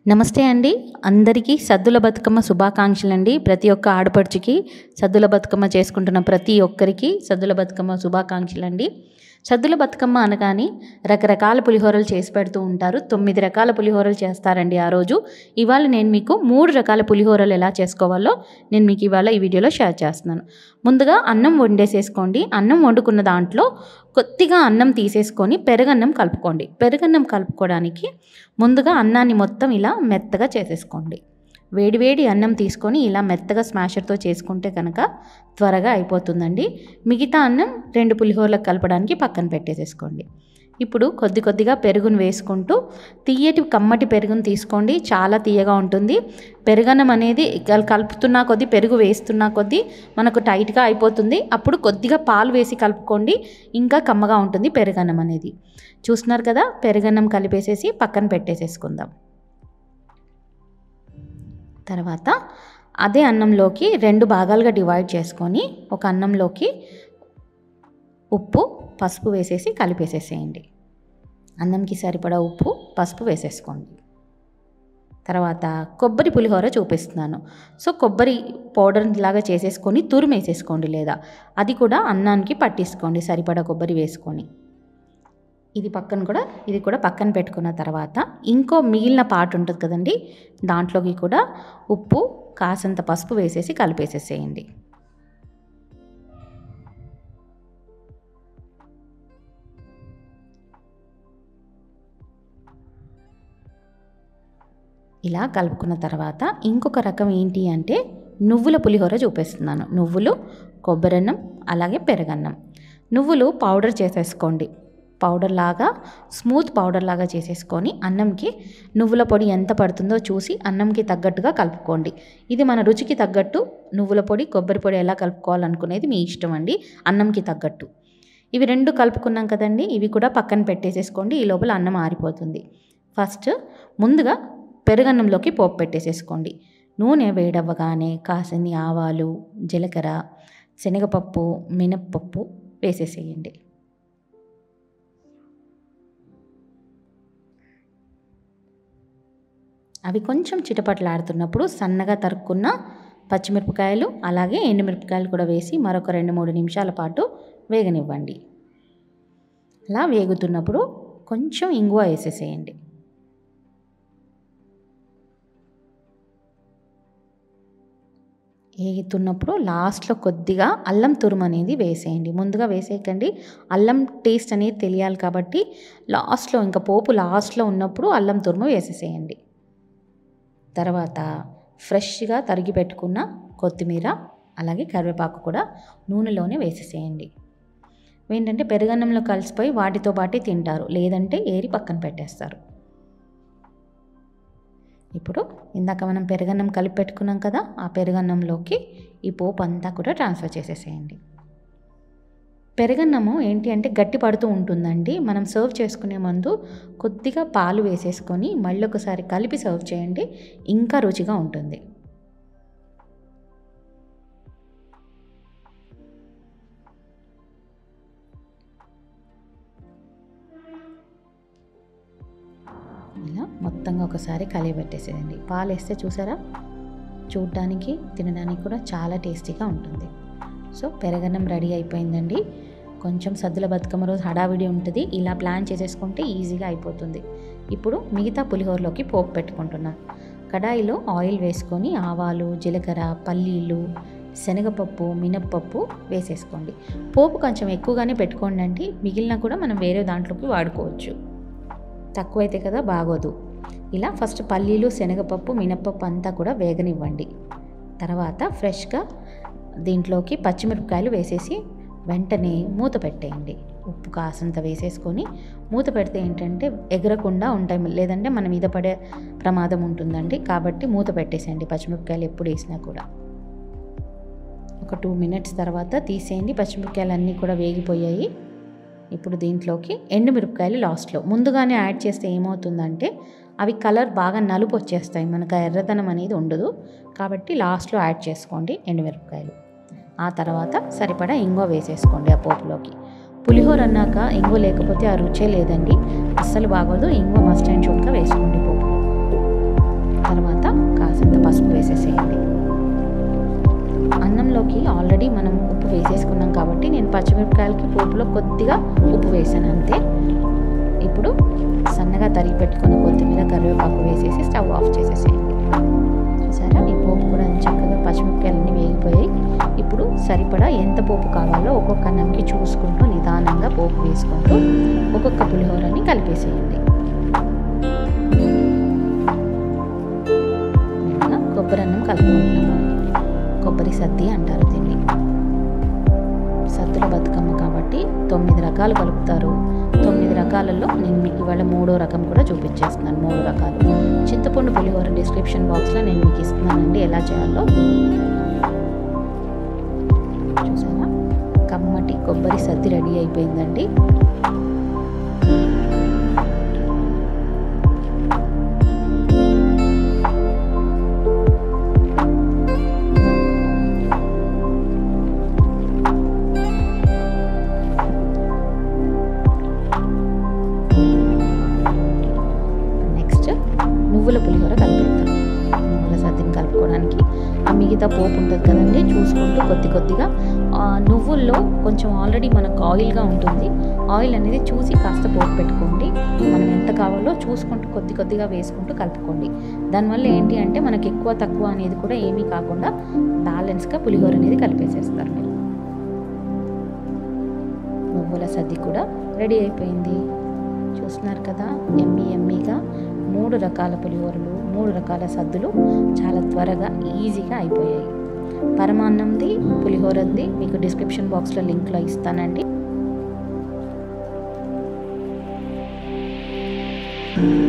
నమస్తే అండి అందరికీ సద్దుల బతుకమ్మ శుభాకాంక్షలు అండి ప్రతి ఒక్క ఆడపడుచుకి సద్దుల బతుకమ్మ చేసుకుంటున్న ప్రతి ఒక్కరికి సద్దుల బతుకమ్మ శుభాకాంక్షలు అండి సద్దుల బతుకమ్మ అనగానే రకరకాల పులిహోరలు చేసి పెడుతూ ఉంటారు తొమ్మిది రకాల పులిహోరలు చేస్తారండి ఆ రోజు ఇవాళ నేను మీకు మూడు రకాల పులిహోరలు ఎలా చేసుకోవాలో నేను మీకు ఇవాళ ఈ వీడియోలో షేర్ చేస్తున్నాను ముందుగా అన్నం వండేసేసుకోండి అన్నం వండుకున్న దాంట్లో కొద్దిగా అన్నం తీసేసుకొని పెరుగన్నం కలుపుకోండి పెరుగన్నం కలుపుకోవడానికి ముందుగా అన్నాన్ని మొత్తం ఇలా మెత్తగా చేసేసుకోండి వేడివేడి అన్నం తీసుకొని ఇలా మెత్తగా స్మాషర్తో చేసుకుంటే కనుక త్వరగా అయిపోతుందండి మిగతా అన్నం రెండు పులిహోరలకు కలపడానికి పక్కన పెట్టేసేసుకోండి ఇప్పుడు కొద్ది కొద్దిగా పెరుగును వేసుకుంటూ తీయటి కమ్మటి పెరుగును తీసుకోండి చాలా తీయగా ఉంటుంది పెరుగన్నం అనేది కల్- కలుపుతున్నా కొద్దీ పెరుగు వేస్తున్నా కొద్దీ మనకు టైట్గా అయిపోతుంది అప్పుడు కొద్దిగా పాలు వేసి కలుపుకోండి ఇంకా కమ్మగా ఉంటుంది పెరుగన్నం అనేది చూస్తున్నారు కదా పెరుగన్నం కలిపేసేసి పక్కన పెట్టేసేసుకుందాం తర్వాత అదే అన్నంలోకి రెండు భాగాలుగా డివైడ్ చేసుకొని ఒక అన్నంలోకి ఉప్పు పసుపు వేసేసి కలిపేసేసేయండి అన్నంకి సరిపడా ఉప్పు పసుపు వేసేసుకోండి తర్వాత కొబ్బరి పులిహోర చూపిస్తున్నాను సో కొబ్బరి పౌడర్ లాగా చేసేసుకొని తురిమేసేసుకోండి లేదా అది కూడా అన్నానికి పట్టించుకోండి సరిపడా కొబ్బరి వేసుకొని ఇది పక్కన కూడా ఇది కూడా పక్కన పెట్టుకున్న తర్వాత ఇంకో మిగిలిన పార్ట్ ఉంటుంది కదండి దాంట్లోకి కూడా ఉప్పు కాసంత పసుపు వేసేసి కలిపేసేసేయండి ఇలా కలుపుకున్న తర్వాత ఇంకొక రకం ఏంటి అంటే నువ్వుల పులిహోర చూపిస్తున్నాను నువ్వులు కొబ్బరన్నం అలాగే పెరగన్నం నువ్వులు పౌడర్ చేసేసుకోండి పౌడర్ లాగా స్మూత్ పౌడర్ లాగా చేసేసుకొని అన్నంకి నువ్వుల పొడి ఎంత పడుతుందో చూసి అన్నంకి తగ్గట్టుగా కలుపుకోండి ఇది మన రుచికి తగ్గట్టు నువ్వుల పొడి కొబ్బరి పొడి ఎలా కలుపుకోవాలనుకునేది మీ ఇష్టం అండి అన్నంకి తగ్గట్టు ఇవి రెండు కలుపుకున్నాం కదండి ఇవి కూడా పక్కన పెట్టేసేసుకోండి ఈ లోపల అన్నం ఆరిపోతుంది ఫస్ట్ ముందుగా పెరుగన్నంలోకి పోపు పెట్టేసేసుకోండి నూనె వేడవ్వగానే కాసిన్ని ఆవాలు జీలకర్ర శనగపప్పు మినప్పప్పు వేసేసేయండి అవి కొంచెం చిటపట్లాడుతున్నప్పుడు సన్నగా తరుక్కున్న పచ్చిమిరపకాయలు అలాగే ఎండుమిరపకాయలు కూడా వేసి మరొక రెండు మూడు నిమిషాల పాటు వేగనివ్వండి అలా వేగుతున్నప్పుడు కొంచెం ఇంగువ వేసేసేయండి వేగుతున్నప్పుడు లాస్ట్లో కొద్దిగా అల్లం తురుము అనేది వేసేయండి ముందుగా వేసేయకండి అల్లం టేస్ట్ అనేది తెలియాలి కాబట్టి లాస్ట్లో ఇంకా పోపు లాస్ట్లో ఉన్నప్పుడు అల్లం తురుము వేసేసేయండి తర్వాత ఫ్రెష్గా తరిగి పెట్టుకున్న కొత్తిమీర అలాగే కరివేపాకు కూడా నూనెలోనే వేసేసేయండి ఏంటంటే పెరుగన్నంలో కలిసిపోయి వాటితో పాటే తింటారు లేదంటే ఏరి పక్కన పెట్టేస్తారు ఇప్పుడు ఇందాక మనం పెరుగన్నం కలిపి పెట్టుకున్నాం కదా ఆ పెరుగన్నంలోకి ఈ పోపు అంతా కూడా ట్రాన్స్ఫర్ చేసేసేయండి పెరుగన్నము ఏంటి అంటే గట్టి పడుతూ ఉంటుందండి మనం సర్వ్ చేసుకునే ముందు కొద్దిగా పాలు వేసేసుకొని మళ్ళీ ఒకసారి కలిపి సర్వ్ చేయండి ఇంకా రుచిగా ఉంటుంది ఇలా మొత్తంగా ఒకసారి కలిపెట్టేసేయండి పాలు వేస్తే చూసారా చూడడానికి తినడానికి కూడా చాలా టేస్టీగా ఉంటుంది సో పెరగన్నం రెడీ అయిపోయిందండి కొంచెం సద్దుల బతుకమ్మ రోజు హడావిడి ఉంటుంది ఇలా ప్లాన్ చేసేసుకుంటే ఈజీగా అయిపోతుంది ఇప్పుడు మిగతా పులిహోరలోకి పోపు పెట్టుకుంటున్నాం కడాయిలో ఆయిల్ వేసుకొని ఆవాలు జీలకర్ర పల్లీలు శనగపప్పు మినప్పప్పు వేసేసుకోండి పోపు కొంచెం ఎక్కువగానే పెట్టుకోండి అండి మిగిలిన కూడా మనం వేరే దాంట్లోకి వాడుకోవచ్చు తక్కువైతే కదా బాగోదు ఇలా ఫస్ట్ పల్లీలు శనగపప్పు మినప్పప్పు అంతా కూడా వేగనివ్వండి తర్వాత ఫ్రెష్గా దీంట్లోకి పచ్చిమిరపకాయలు వేసేసి వెంటనే మూత పెట్టేయండి ఉప్పు కాసంత వేసేసుకొని మూత పెడితే ఏంటంటే ఎగరకుండా ఉంటాయి లేదంటే మన మీద పడే ప్రమాదం ఉంటుందండి కాబట్టి మూత పెట్టేసేయండి పచ్చిమిరపకాయలు ఎప్పుడు వేసినా కూడా ఒక టూ మినిట్స్ తర్వాత తీసేయండి పచ్చిమిరపకాయలు అన్నీ కూడా వేగిపోయాయి ఇప్పుడు దీంట్లోకి ఎండుమిరపకాయలు లాస్ట్లో ముందుగానే యాడ్ చేస్తే ఏమవుతుందంటే అవి కలర్ బాగా నలుపు వచ్చేస్తాయి మనకు ఆ ఎర్రదనం అనేది ఉండదు కాబట్టి లాస్ట్లో యాడ్ చేసుకోండి ఎండుమిరపకాయలు ఆ తర్వాత సరిపడా ఇంగువ వేసేసుకోండి ఆ పోపులోకి పులిహోర అన్నాక ఇంగువ లేకపోతే ఆ రుచే లేదండి అస్సలు బాగోదు ఇంగువ మస్ట్ అండ్ షుడ్గా వేసుకోండి పోపులో పచ్చిమిరపకాయలకి పోపులో కొద్దిగా ఉప్పు వేసాను అంతే ఇప్పుడు సన్నగా తరిగి పెట్టుకున్న కొత్తిమీర కరివేపాకు వేసేసి స్టవ్ ఆఫ్ చేసేసేయండి చూసారా ఈ పోపు కూడా చక్కగా పచ్చిమిరపకాయలన్నీ వేగిపోయాయి ఇప్పుడు సరిపడా ఎంత పోపు కావాలో ఒక్కొక్క అన్నంకి చూసుకుంటూ నిదానంగా పోపు వేసుకుంటూ ఒక్కొక్క పులిహోరని కలిపేసేయండి ఇలా కొబ్బరి అన్నం కలుపుకుంటున్నాము కొబ్బరి సద్ది అంటారు దీన్ని సద్దుల బతుకమ్మ కాబట్టి తొమ్మిది రకాలు కలుపుతారు తొమ్మిది రకాలలో నేను మీకు ఇవాళ మూడో రకం కూడా చూపించేస్తున్నాను మూడు రకాలు చింతపండు పులిహోర డిస్క్రిప్షన్ బాక్స్లో నేను మీకు ఇస్తున్నానండి ఎలా చేయాలో చూసారా కమ్మటి కొబ్బరి సద్ది రెడీ అయిపోయిందండి నెక్స్ట్ నువ్వుల పులిహోర కలిపేద్దాం నువ్వుల సద్దిని కలుపుకోవడానికి ఆ మిగతా పోపు ఉంటుంది కదండి చూసుకుంటూ కొద్ది కొద్దిగా ఆ నువ్వుల్లో కొంచెం ఆల్రెడీ మనకు ఆయిల్గా ఉంటుంది ఆయిల్ అనేది చూసి కాస్త పోపు పెట్టుకోండి మనం ఎంత కావాలో చూసుకుంటూ కొద్ది కొద్దిగా వేసుకుంటూ కలుపుకోండి దానివల్ల ఏంటి అంటే మనకి ఎక్కువ తక్కువ అనేది కూడా ఏమీ కాకుండా బ్యాలెన్స్గా పులిహోర అనేది కలిపేసేస్తారు మీరు నువ్వుల సద్ది కూడా రెడీ అయిపోయింది చూస్తున్నారు కదా ఎమ్మి ఎమ్మిగా మూడు రకాల పులిహోరలు మూడు రకాల సద్దులు చాలా త్వరగా ఈజీగా అయిపోయాయి పరమాన్నంది పులిహోరది మీకు డిస్క్రిప్షన్ బాక్స్లో లింక్లో ఇస్తానండి